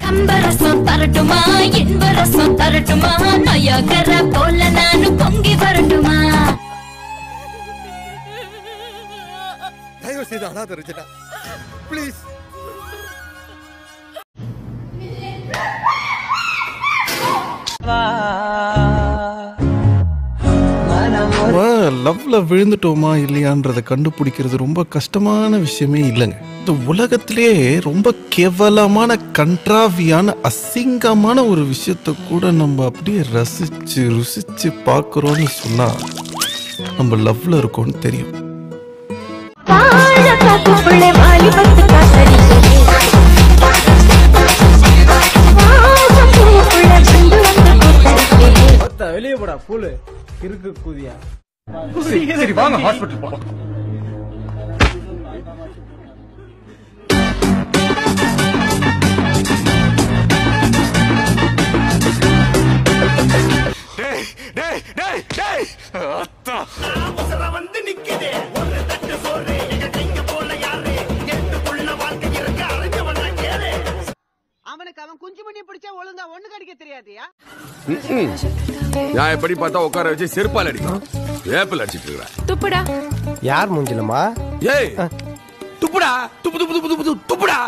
கம்பரசம் தரட்டுமா இன்பரசம் தரட்டுமா நயகர போல நானும் பொங்கி வரட்டுமா தயவு செய்து அழாத ரஞ்சனா ப்ளீஸ் லவ்ல விழுந்துட்டோமா இல்லையான்றத கண்டுபிடிக்கிறது ரொம்ப கஷ்டமான விஷயமே இல்லைங்க இந்த உலகத்திலே ரொம்ப கேவலமான கன்றாவியான அசிங்கமான ஒரு விஷயத்த கூட நம்ம அப்படியே ரசிச்சு ருசிச்சு பார்க்குறோம்னு சொன்னா நம்ம லவ்ல இருக்கோம்னு தெரியும் வாழ காத்துக்குள்ள வாலிபத்து காத்தடிக்கிறே வாசம் பூவுக்குள்ள கொண்டு வந்து கூத்தடிக்கிறே வெளியே போடா பூலு இருக்கு கூதியா சரி வாங்க ஹாஸ்பிட்டல் போலாம் டேய் டேய் டேய் டேய் அத்தா அவனுக்கு அவன் குஞ்சு பண்ணி பிடிச்சா ஒழுங்கா ஒண்ணு கடிக்க தெரியாதியா நான் எப்படி பார்த்தா உட்கார வச்சு செருப்பால் அடிக்கும் வேப்பில் அடிச்சிட்டு இருக்கிறேன் துப்புடா யார் மூஞ்சிலமா ஏய் துப்புடா துப்பு துப்பு துப்பு துப்பு துப்பு, துப்புடா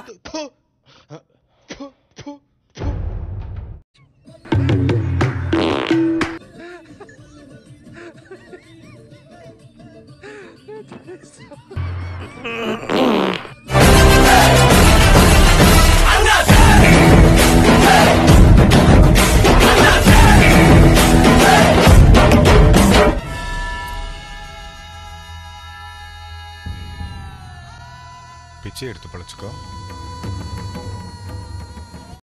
பிச்சை எடுத்து பழச்சுக்கோ